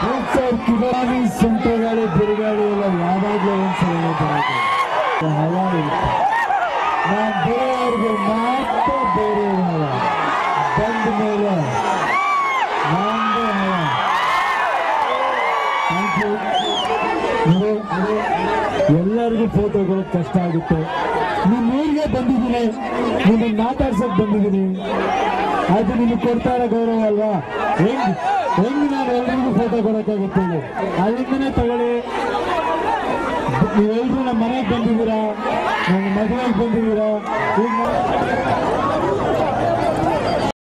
Sir ಕಿಬಾನಿ ಸುಂಟಗಾಳಿ ಬಿರುಗಾಳಿ ಎಲ್ಲ ಯಾವಾಗಲೂ ಒಂದ್ಸಲ ಬರೋದು ಹವಾ ಇರುತ್ತೆ ನಾನು ಬೇರೆಯವ್ರಿಗೆ ಮಾತ್ರ ಬೇರೆ ಹವ ಬಂದ ಮೇಲೆ ನಂದು ಹವ ಥ್ಯಾಂಕ್ ಯು ನೋಡಿ, ಎಲ್ಲರಿಗೂ ಫೋಟೋಗಳು ಕಷ್ಟ ಆಗುತ್ತೆ ನಿಮ್ಮ ಊರಿಗೆ ಬಂದಿದ್ದೀನಿ ನಿಮ್ಮನ್ನು ಮಾತಾಡ್ಸಕ್ ಬಂದಿದ್ದೀನಿ ಅದು ನಿಮಗೆ ಕೊಡ್ತಾ ಇರೋ ಗೌರವ ಅಲ್ವಾ ಹೆಂಗ್ ಹೆಂಗ್ ನಾನು ಎಲ್ರಿಗೂ ಫೋಟೋ ಕೊಡೋಕ್ಕಾಗುತ್ತೆ ಹೇಳಿ? ಅಲ್ಲಿಂದನೇ ತಗೊಳ್ಳಿ ನೀವೆಲ್ಲರೂ ನಮ್ಮ ಮನೆಗೆ ಬಂದಿದ್ದೀರಾ ನನ್ನ ಮದುವೆಗೆ ಬಂದಿದ್ದೀರಾ ಈಗ